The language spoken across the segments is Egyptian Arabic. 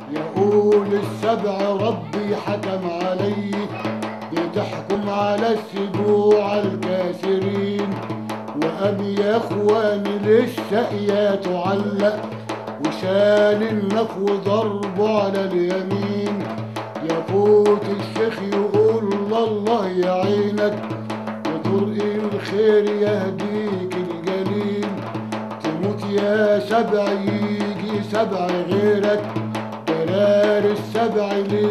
يقول السبع ربي حكم علي بتحكم على السبوع الكاسرين وأبي يا إخواني للشقيا تعلق وشال النف وضربه على اليمين يفوت الشيخ يقول الله يعينك وطرق الخير يهديك الجليل تموت يا سبع يجي سبع غيرك دلال السبع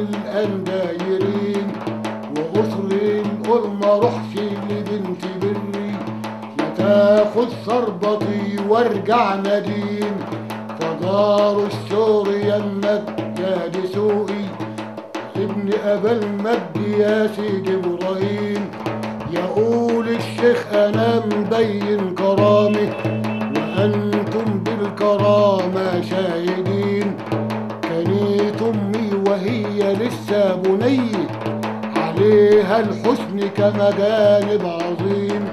للأندايرين وأسر القرمة روحش لبنت بري لا تاخد صربتي وارجع نديم فدار الشور يمك يا دسوقي ابن أبا المجد يا سيدي إبراهيم يقول الشيخ أنا مبين كرامي وأنتم بالكرامة شاهدين كانت أمي وهي لسه بنية عليها الحسن كمجانب عظيم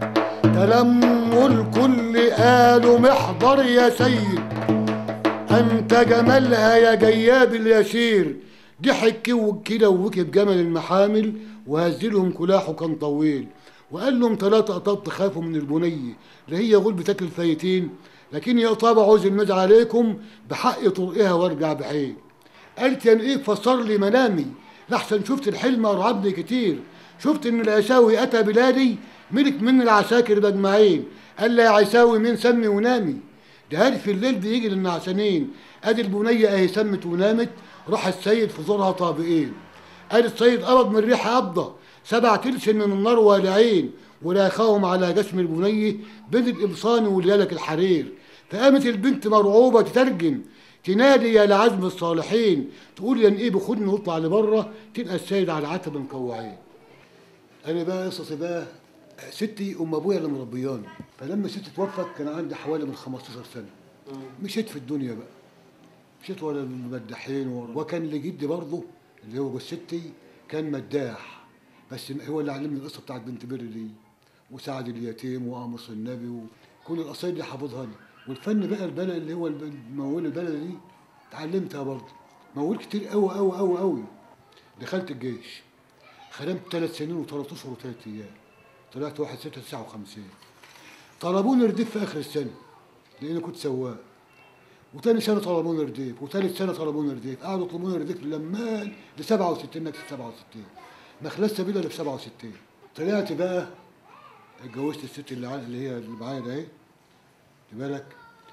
تلموا الكل قالوا محضر يا سيد أنت جمالها يا جياب اليسير ضحك كده ووكب جمل المحامل وهزلهم كلاحه كان طويل وقال لهم ثلاثة قطاب تخافوا من البنية اللي هي غول بتاكل فايتين لكن يا طابع عاوز المد عليكم بحق طرقها وارجع بحيل قالت يعني ايه فسر لي منامي لحسن شفت الحلم ارعبني كتير شفت ان العساوي اتى بلادي ملك من العساكر مجمعين قال لي يا عساوي مين سمي ونامي ده هاد في الليل بيجي للنعسانين ادي البنية اهي سمت ونامت راح السيد في زورها طابقين قال السيد قرب من ريحة قبضة سبع تلسن من النار والعين ولاخاهم على جسم البني بين القمصان واليلك الحرير فقامت البنت مرعوبة تترجم تنادي يا لعزم الصالحين تقول يا ايه بخدني واطلع لبره تلقى السيد على العتبه مكوعين انا بقى قصصي بقى ستي ام ابويا اللي مربياني فلما ستي توفت كان عندي حوالي من 15 سنه مشيت في الدنيا بقى مشيت ورا المداحين ورا وكان لجدي برضه اللي هو جوز ستي كان مداح بس هو اللي علمني القصه بتاعت بنت بر دي وسعد اليتيم وقامص النبي وكل القصايد دي حافظها لي والفن بقى البلد اللي هو الموال البلد دي اتعلمتها برضه موال كتير قوي قوي قوي قوي دخلت الجيش خدمت ثلاث سنين وثلاث اشهر وثلاث ايام طلعت واحد ستة تسعة وخمسين طلبوني رديف في اخر السنه لاني كنت سواق وتاني سنه طلبوني رديف وثالث سنه طلبوني رديف قعدوا يطلبوني رديف لما ل 67 نكسب 67 ما خلصت سبيل الا في 67 طلعت بقى اتجوزت الست اللي ع- اللي هي اللي معايا ده اهي خد بالك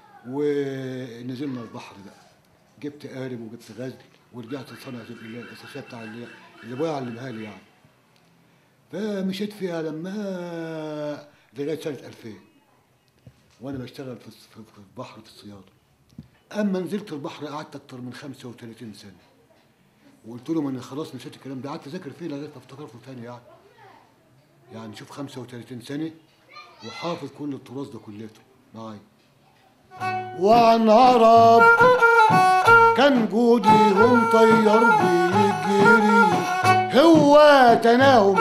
ونزلنا البحر بقى جبت قارب وجبت غزل ورجعت صنعة اللي هي الاساسيه بتاع اللي, اللي ابويا علمها لي يعني فمشيت فيها لما لغايه سنه 2000 وانا بشتغل في الس- في في البحر في الصياده اما نزلت البحر قعدت اكتر من 35 سنه وقلت لهم انا خلاص نسيت الكلام ده قعدت اذاكر فيه لغايه ما افتكرته تاني يعني يعني شوف 35 سنه وحافظ كل التراث ده كليته معايا وعن عرب كان جوديهم طير بيجري هو تناهم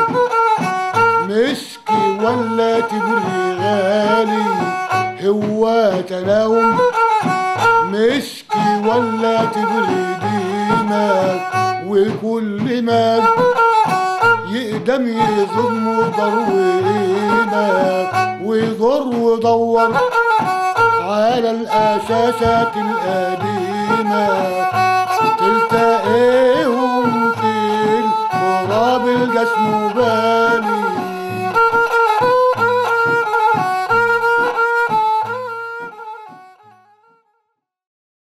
مسكي ولا تبري غالي هو تناهم مسكي ولا تبري ديمك وكل ما يقدم يظلم وضروينك ويضر ويدور على الأساسات القديمة تلتقيهم في التراب الجسم